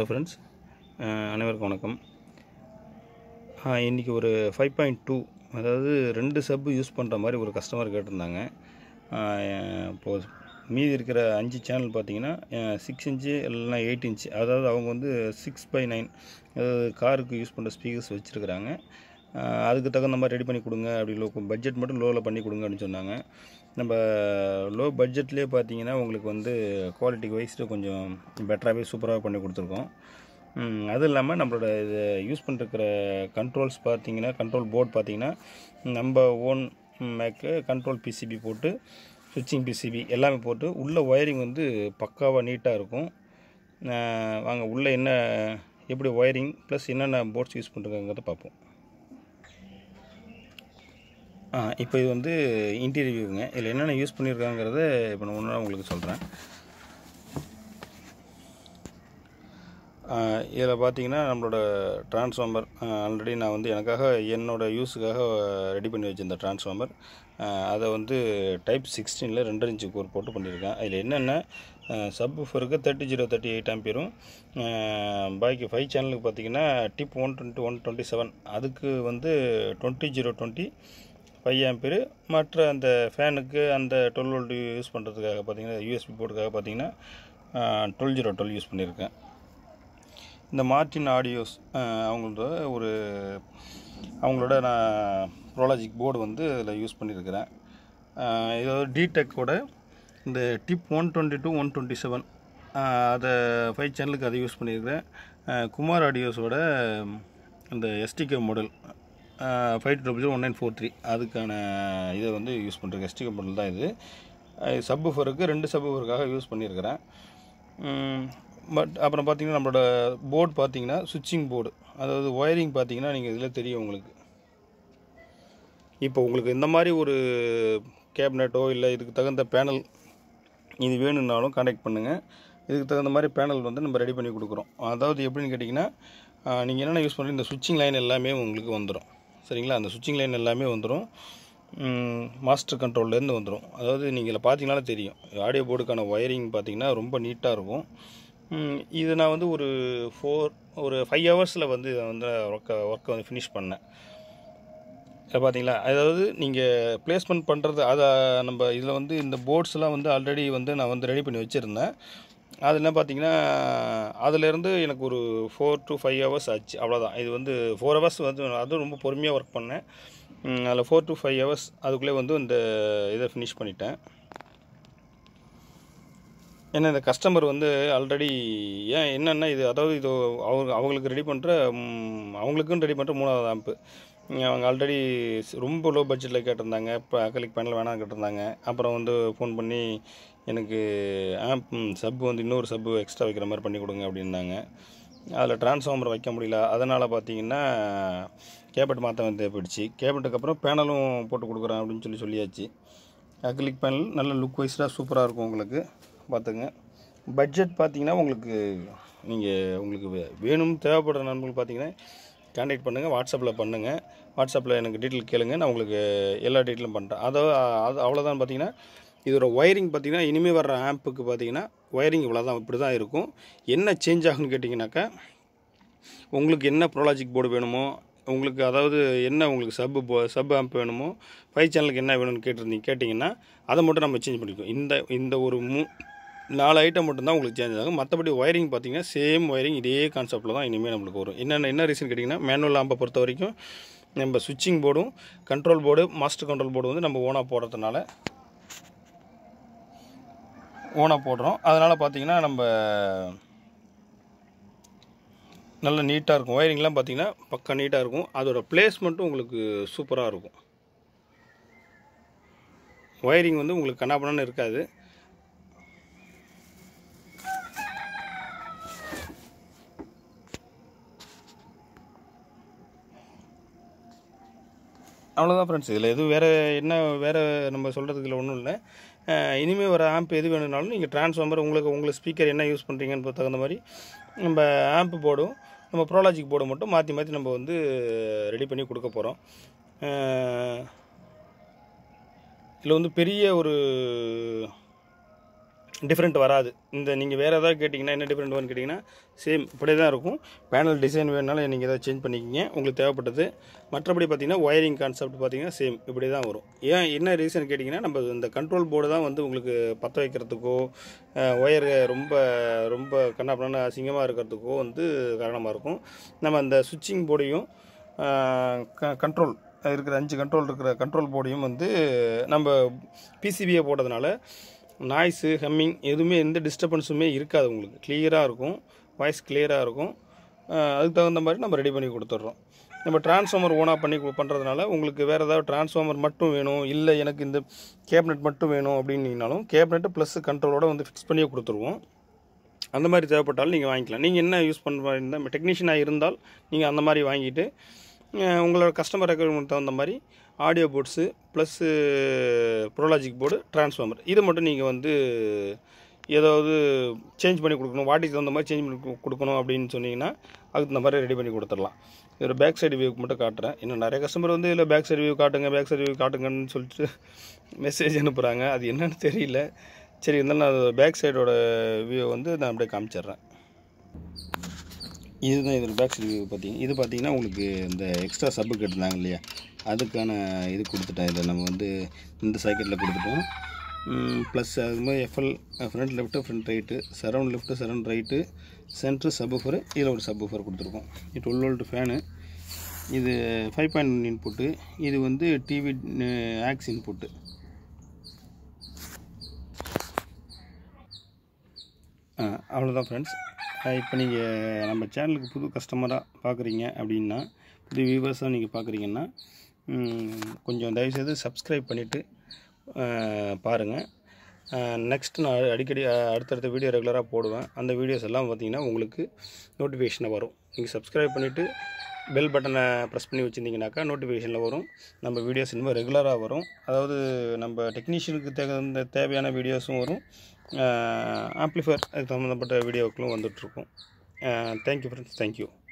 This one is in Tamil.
ஹலோ ஃப்ரெண்ட்ஸ் அனைவருக்கும் வணக்கம் இன்றைக்கி ஒரு ஃபைவ் பாயிண்ட் டூ அதாவது ரெண்டு சப்பு யூஸ் பண்ணுற மாதிரி ஒரு கஸ்டமர் கேட்டிருந்தாங்க இப்போது மீதி இருக்கிற அஞ்சு சேனல் பார்த்தீங்கன்னா சிக்ஸ் இன்ச்சு இல்லைனா எயிட் இன்ச்சு அதாவது அவங்க வந்து சிக்ஸ் பை நைன் அதாவது காருக்கு யூஸ் பண்ணுற ஸ்பீக்கர்ஸ் வச்சுருக்குறாங்க அதுக்கு தகுந்த மாதிரி ரெடி பண்ணி கொடுங்க அப்படி லோ பட்ஜெட் மட்டும் லோவில் பண்ணி கொடுங்க அப்படின்னு சொன்னாங்க நம்ம லோ பட்ஜெட்லேயே பார்த்தீங்கன்னா உங்களுக்கு வந்து குவாலிட்டிக்கு வைஸில் கொஞ்சம் பெட்டராகவே சூப்பராக பண்ணி கொடுத்துருக்கோம் ம், அதுவும் இல்லாமல் நம்மளோட இது யூஸ் பண்ணிருக்கிற கண்ட்ரோல்ஸ் பார்த்தீங்கன்னா கண்ட்ரோல் போர்ட் பார்த்தீங்கன்னா நம்ம ஓன் மேக்கு கண்ட்ரோல் பிசிபி போட்டு சுவிட்சிங் பிசிபி எல்லாமே போட்டு உள்ள ஒயரிங் வந்து பக்காவாக நீட்டாக இருக்கும் அஹ், வாங்க உள்ளே என்ன எப்படி ஒயரிங் ப்ளஸ் என்னென்ன போர்ட்ஸ் யூஸ் பண்ணுறாங்கிறத பார்ப்போம் ஆ இப்போ இது வந்து இன்டீரியருங்க இதில் என்னென்ன யூஸ் பண்ணியிருக்காங்கிறத இப்போ நான் ஒன்றா உங்களுக்கு சொல்கிறேன் இதில் பார்த்தீங்கன்னா நம்மளோட டிரான்ஸ்ஃபார்மர் ஆல்ரெடி நான் வந்து எனக்காக என்னோட யூஸுக்காக ரெடி பண்ணி வச்சிருந்த டிரான்ஸ்ஃபார்மர் அதை வந்து டைப் சிக்ஸ்டீனில் ரெண்டரை இன்ச்சு கோர் போட்டு பண்ணியிருக்கேன் அதில் என்னென்ன சப் ஃபோருக்கு தேர்ட்டி ஜீரோ தேர்ட்டி எயிட் ஆம்பியரும் பாக்கி ஃபைவ் சேனலுக்கு பார்த்தீங்கன்னா TIP one twenty one twenty seven அதுக்கு வந்து twenty zero twenty five ampere மற்ற அந்த ஃபேனுக்கு அந்த டுவெல் வோல்ட் யூஸ் பண்ணுறதுக்காக பார்த்தீங்கன்னா யூஎஸ்பி போர்டுக்காக பார்த்தீங்கன்னா டுவெல் ஜீரோ டுவெல் யூஸ் பண்ணியிருக்கேன் இந்த மார்டின் ஆடியோஸ் அவங்களோட ஒரு அவங்களோட நான் ப்ரோலாஜிக் போர்டு வந்து இதில் யூஸ் பண்ணியிருக்கிறேன் இதோட டிடெக்கோட இந்த TIP one twenty two one twenty seven அதை ஃபைவ் சேனலுக்கு அதை யூஸ் பண்ணியிருக்கிறேன் அஹ், குமார் ஆடியோஸோட இந்த STK model five double one nine four three அதுக்கான இதை வந்து யூஸ் பண்ணுறேன் எஸ்டிகே மாடல் தான் இது சப்பு ஃபருக்கு ரெண்டு சப்பு ஃபருக்காக யூஸ் பண்ணியிருக்கிறேன் பட் அப்புறம் பார்த்தீங்கன்னா நம்மளோட போர்டு பார்த்தீங்கன்னா சுவிட்சிங் போர்டு அதாவது ஒயரிங் பார்த்தீங்கன்னா நீங்கள் இதில் தெரியும் உங்களுக்கு இப்போ உங்களுக்கு இந்த மாதிரி ஒரு கேபினட்டோ இல்லை இதுக்கு தகுந்த பேனல் இது வேணும்னாலும் காண்டாக்ட் பண்ணுங்கள் இதுக்கு தகுந்த மாதிரி பேனல் வந்து நம்ம ரெடி பண்ணி கொடுக்குறோம் அதாவது எப்படின்னு கேட்டிங்கன்னா நீங்கள் என்னென்ன யூஸ் பண்ணுறீங்க இந்த சுவிட்சிங் லைன் எல்லாமே உங்களுக்கு வந்துடும் சரிங்களா அந்த சுவிட்சிங் லைன் எல்லாமே வந்துடும் மாஸ்டர் கண்ட்ரோல்லேருந்து வந்துடும் அதாவது நீங்கள் பார்த்தீங்கனாலே தெரியும் ஆடியோ போர்டுக்கான ஒயரிங் பார்த்தீங்கன்னா ரொம்ப நீட்டாக இருக்கும் ம், இது நான் வந்து ஒரு ஃபோர் ஒரு ஃபைவ் ஹவர்ஸில் வந்து இதை வந்து ஒர்க்கை ஒர்க்கை வந்து ஃபினிஷ் பண்ணேன் இதை பார்த்தீங்களா அதாவது நீங்கள் ப்ளேஸ்மெண்ட் பண்ணுறது அதை நம்ம இதில் வந்து இந்த போர்ட்ஸ்லாம் வந்து ஆல்ரெடி வந்து நான் வந்து ரெடி பண்ணி வச்சுருந்தேன் அது என்ன பார்த்தீங்கன்னா அதுலேருந்து எனக்கு ஒரு ஃபோர் டு ஃபைவ் ஹவர்ஸ் ஆச்சு அவ்வளோதான் இது வந்து ஃபோர் ஹவர்ஸ் வந்து அதுவும் ரொம்ப பொறுமையாக ஒர்க் பண்ணேன் ம், அதில் ஃபோர் டு ஃபைவ் ஹவர்ஸ் அதுக்குள்ளே வந்து இந்த இதை ஃபினிஷ் பண்ணிட்டேன் ஏன்னா இந்த கஸ்டமர் வந்து ஆல்ரெடி ஏன் என்னென்னா இது அதாவது இது அவங்க அவங்களுக்கு ரெடி பண்ணுற அவங்களுக்குன்னு ரெடி பண்ணுற மூணாவது ஆம்பு அவங்க ஆல்ரெடி ரொம்ப லோ பட்ஜெட்டில் கேட்டிருந்தாங்க இப்போ அக்கலிக் பேனல் வேணாம் கேட்டிருந்தாங்க அப்புறம் வந்து ஃபோன் பண்ணி எனக்கு ஆம்ப் சப்பு வந்து இன்னொரு சப்பு எக்ஸ்ட்ரா வைக்கிற மாதிரி பண்ணி கொடுங்க அப்படின்னாங்க அதில் டிரான்ஸ்ஃபார்மர் வைக்க முடியல அதனால் பார்த்தீங்கன்னா கேபட் மாற்ற வந்து போயிடுச்சு கேபட்டுக்கு அப்புறம் பேனலும் போட்டு கொடுக்குறேன் அப்படின்னு சொல்லி சொல்லியாச்சு அக்லிக் பேனல் நல்ல லுக் வைஸ்டாக சூப்பராக இருக்கும் உங்களுக்கு பார்த்துங்க பட்ஜெட் பார்த்தீங்கன்னா உங்களுக்கு நீங்கள் உங்களுக்கு வே- வேணும் தேவைப்படுற நண்பர்கள் பார்த்தீங்கன்னா கான்டாக்ட் பண்ணுங்கள் வாட்ஸ்அப்பில் பண்ணுங்கள் வாட்ஸ்அப்பில் எனக்கு டீட்டெயில் கேளுங்க நான் உங்களுக்கு எல்லா டீட்டெயிலும் பண்ணுறேன் அதோ அது அவ்வளோதான் பார்த்தீங்கன்னா இதோட ஒயரிங் பார்த்தீங்கன்னா இனிமேல் வர்ற ஆம்புக்கு பார்த்தீங்கன்னா ஒயரிங் இவ்வளோ தான் இப்படி தான் இருக்கும் என்ன சேஞ்ச் ஆகுன்னு கேட்டிங்கனாக்கா உங்களுக்கு என்ன ப்ரோலாஜிக் போர்டு வேணுமோ உங்களுக்கு அதாவது என்ன உங்களுக்கு சப்பு போ சப் ஆம்ப் வேணுமோ ஃபைவ் சேனலுக்கு என்ன வேணும்னு கேட்டிருந்தீங்க கேட்டிங்கன்னா அதை மட்டும் நம்ம சேஞ்ச் பண்ணிக்குவோம் இந்த இந்த ஒரு மூ நாலு ஐட்டம் மட்டும்தான் உங்களுக்கு சேஞ்ச் ஆகும் மற்றபடி ஒயரிங் பார்த்தீங்கன்னா சேம் ஒயரிங் இதே கான்செப்டில் தான் இனிமேல் நம்மளுக்கு வரும் என்னென்ன என்ன ரீசன் கேட்டிங்கன்னா மேனுவல் ஆம்பை பொறுத்த வரைக்கும் நம்ம சுவிட்சிங் போர்டும் control board master control board வந்து நம்ம ஓனாக போடுறதுனால ஓனாக போடுறோம் அதனால் பார்த்தீங்கன்னா நம்ம நல்ல நீட்டாக இருக்கும் ஒயரிங்லாம் பார்த்தீங்கன்னா பக்கா நீட்டாக இருக்கும் அதோட பிளேஸ்மெண்ட்டும் உங்களுக்கு சூப்பராக இருக்கும் ஒயரிங் வந்து உங்களுக்கு கண்ணாபண்ணான்னு இருக்காது அவ்வளோதான் ஃப்ரெண்ட்ஸ் இதில் எதுவும் வேறு என்ன வேறு நம்ம சொல்கிறதுக்கு இல்லை ஒன்றும் இல்லை இனிமேல் வர ஆம்ப் எது வேணும்னாலும் நீங்கள் ட்ரான்ஸ்ஃபார்மர் உங்களுக்கு உங்களுக்கு ஸ்பீக்கர் என்ன யூஸ் பண்ணுறீங்கன்னு தகுந்த மாதிரி நம்ம ஆம்ப் போர்டும் நம்ம ப்ரோலாஜிக் போர்டு மட்டும் மாற்றி மாற்றி நம்ம வந்து ரெடி பண்ணி கொடுக்க போகிறோம் இதில் வந்து பெரிய ஒரு டிஃப்ரெண்ட் வராது இந்த நீங்கள் வேறு ஏதாவது கேட்டிங்கன்னா என்ன டிஃப்ரெண்ட் வரும்னு கேட்டிங்கன்னா சேம் இப்படியே தான் இருக்கும் பேனல் டிசைன் வேணுனாலும் நீங்கள் எதாவது சேஞ்ச் பண்ணிக்கிங்க உங்களுக்கு தேவைப்பட்டது மற்றபடி பார்த்தீங்கன்னா ஒயரிங் கான்செப்ட் பார்த்தீங்கன்னா சேம் இப்படி தான் வரும் ஏன் என்ன ரீசன் கேட்டிங்கன்னா நம்ம இந்த கண்ட்ரோல் போர்டு தான் வந்து உங்களுக்கு பற்ற வைக்கிறதுக்கோ ஒயர் ரொம்ப ரொம்ப கண்ணாப்பண்ண அசிங்கமாக இருக்கிறதுக்கோ வந்து காரணமாக இருக்கும் நம்ம அந்த சுவிட்சிங் போர்டையும் கண்ட்ரோல் இருக்கிற அஞ்சு கண்ட்ரோல் இருக்கிற கண்ட்ரோல் போர்டையும் வந்து நம்ம பிசிபியை போட்டதுனால நாய்ஸு ஹம்மிங் எதுவுமே எந்த டிஸ்டர்பன்ஸுமே இருக்காது உங்களுக்கு கிளியராக இருக்கும் வாய்ஸ் கிளியராக இருக்கும் அஹ் அதுக்கு தகுந்த மாதிரி நம்ம ரெடி பண்ணி கொடுத்துட்றோம் நம்ம டிரான்ஸ்ஃபார்மர் ஓனாக பண்ணி கு- பண்ணுறதுனால உங்களுக்கு வேறு ஏதாவது டிரான்ஸ்ஃபார்மர் மட்டும் வேணும் இல்லை எனக்கு இந்த கேபினெட் மட்டும் வேணும் அப்படின்னீங்கனாலும் கேபினெட்டு ப்ளஸ் கண்ட்ரோலோட வந்து ஃபிக்ஸ் பண்ணியே கொடுத்துருவோம் அந்த மாதிரி தேவைப்பட்டாலும் நீங்கள் வாங்கிக்கலாம் நீங்கள் என்ன யூஸ் பண்ணுற மாதிரி இருந்தால் டெக்னீஷியனாக இருந்தால் நீங்கள் அந்த மாதிரி வாங்கிட்டு அஹ் உங்களோட கஸ்டமர் ரெக்குவயர்மெண்ட் தகுந்த மாதிரி audio boards plus Pro Logic board transformer இதை மட்டும் நீங்கள் வந்து ஏதாவது சேஞ்ச் பண்ணி கொடுக்கணும் வாட்டிக்கு தகுந்த மாதிரி சேஞ்ச் பண்ணி கு- கொடுக்கணும் அப்படின்னு சொன்னீங்கன்னா அதுக்கு தகுந்த மாதிரி ரெடி பண்ணி கொடுத்துடலாம் இதில் பேக் சைடு வியூக்கு மட்டும் காட்டுறேன் இன்னும் நிறைய கஸ்டமர் வந்து இதில் பேக் சைடு வியூ காட்டுங்க பேக் சைடு வியூ காட்டுங்கன்னு சொல்லிட்டு மெசேஜ் அனுப்புகிறாங்க அது என்னன்னு தெரியல சரி இருந்தாலும் நான் பேக் சைடோட வியூ வந்து நான் அப்படியே காமிச்சிடுறேன் இதுதான் இதில் பேக் சைடு வியூ பார்த்தீங்க இது பார்த்தீங்கன்னா உங்களுக்கு இந்த எக்ஸ்ட்ரா சப்பு கட்டிருந்தாங்க இல்லையா அதுக்கான இது கொடுத்துட்டேன் இதில் நம்ம வந்து இந்த சைக்கிளில் கொடுத்துட்டோம் ப்ளஸ் அது மாதிரி FL front left front right surround left surround right centre subwoofer இதில் ஒரு சப்ஃபர் கொடுத்துருக்கோம் இது டுவெல் வோல்ட் ஃபேனு இது ஃபைவ் பாயிண்ட் ஒன் இன்புட்டு இது வந்து டிவி ஆக்ஸ் இன்புட்டு அவ்வளோதான் ஃப்ரெண்ட்ஸ் இப்போ நீங்கள் நம்ம சேனலுக்கு புது கஸ்டமராக பார்க்குறீங்க அப்படின்னா புது வியூவர்ஸாக நீங்கள் பார்க்குறீங்கன்னா ம், கொஞ்சம் தயவுசெய்து சப்ஸ்கிரைப் பண்ணிவிட்டு பாருங்கள் நெக்ஸ்ட் நான் அடிக்கடி அஹ், அடுத்தடுத்த வீடியோ ரெகுலராக போடுவேன் அந்த வீடியோஸ் எல்லாம் பார்த்தீங்கன்னா உங்களுக்கு நோட்டிஃபிகேஷனாக வரும் நீங்கள் சப்ஸ்கிரைப் பண்ணிவிட்டு பெல் பட்டனை ப்ரெஸ் பண்ணி வச்சுருந்தீங்கனாக்கா நோட்டிஃபிகேஷனில் வரும் நம்ம வீடியோஸ் இனிமேல் ரெகுலராக வரும் அதாவது நம்ம டெக்னீஷியனுக்கு தகுந்த தேவையான வீடியோஸும் வரும் ஆம்ப்ளிஃபயர் அதுக்கு சம்மந்தப்பட்ட வீடியோக்களும் வந்துட்ருக்கும் தேங்க்யூ ஃப்ரெண்ட்ஸ் தேங்க்யூ